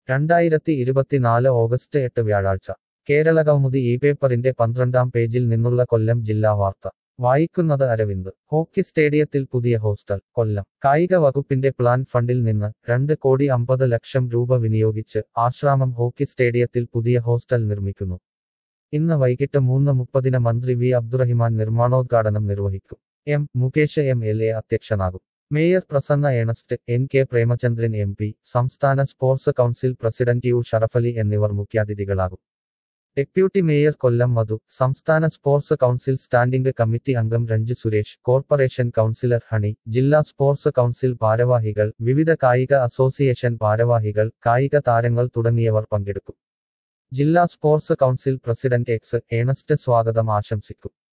രണ്ടായിരത്തി ഇരുപത്തിനാല് ഓഗസ്റ്റ് എട്ട് വ്യാഴാഴ്ച കേരള കൗമുദി ഈ പേപ്പറിന്റെ പന്ത്രണ്ടാം പേജിൽ നിന്നുള്ള കൊല്ലം ജില്ലാ വാർത്ത വായിക്കുന്നത് അരവിന്ദ് ഹോക്കി സ്റ്റേഡിയത്തിൽ പുതിയ ഹോസ്റ്റൽ കൊല്ലം കായിക വകുപ്പിന്റെ പ്ലാൻ ഫണ്ടിൽ നിന്ന് രണ്ട് കോടി അമ്പത് ലക്ഷം രൂപ വിനിയോഗിച്ച് ആശ്രാമം ഹോക്കി സ്റ്റേഡിയത്തിൽ പുതിയ ഹോസ്റ്റൽ നിർമ്മിക്കുന്നു ഇന്ന് വൈകിട്ട് മൂന്ന് മുപ്പതിന് മന്ത്രി വി അബ്ദുറഹിമാൻ നിർമ്മാണോദ്ഘാടനം നിർവഹിക്കും M Mukesh M L A അധ്യക്ഷനാകും mayor Prasanna Ernest N K Premachandran M P സംസ്ഥാന sports council president U Sharafali എന്നിവർ മുഖ്യാതിഥികളാകും ഡെപ്യൂട്ടി മേയർ കൊല്ലം മധു സംസ്ഥാന സ്പോർട്സ് കൗൺസിൽ സ്റ്റാൻഡിംഗ് കമ്മിറ്റി അംഗം Ranju Suresh corporation councillor Honey ജില്ലാ സ്പോർട്സ് കൗൺസിൽ ഭാരവാഹികൾ വിവിധ കായിക അസോസിയേഷൻ ഭാരവാഹികൾ കായിക താരങ്ങൾ തുടങ്ങിയവർ പങ്കെടുക്കും ജില്ലാ sports council president X Ernest സ്വാഗതം ആശംസിക്കും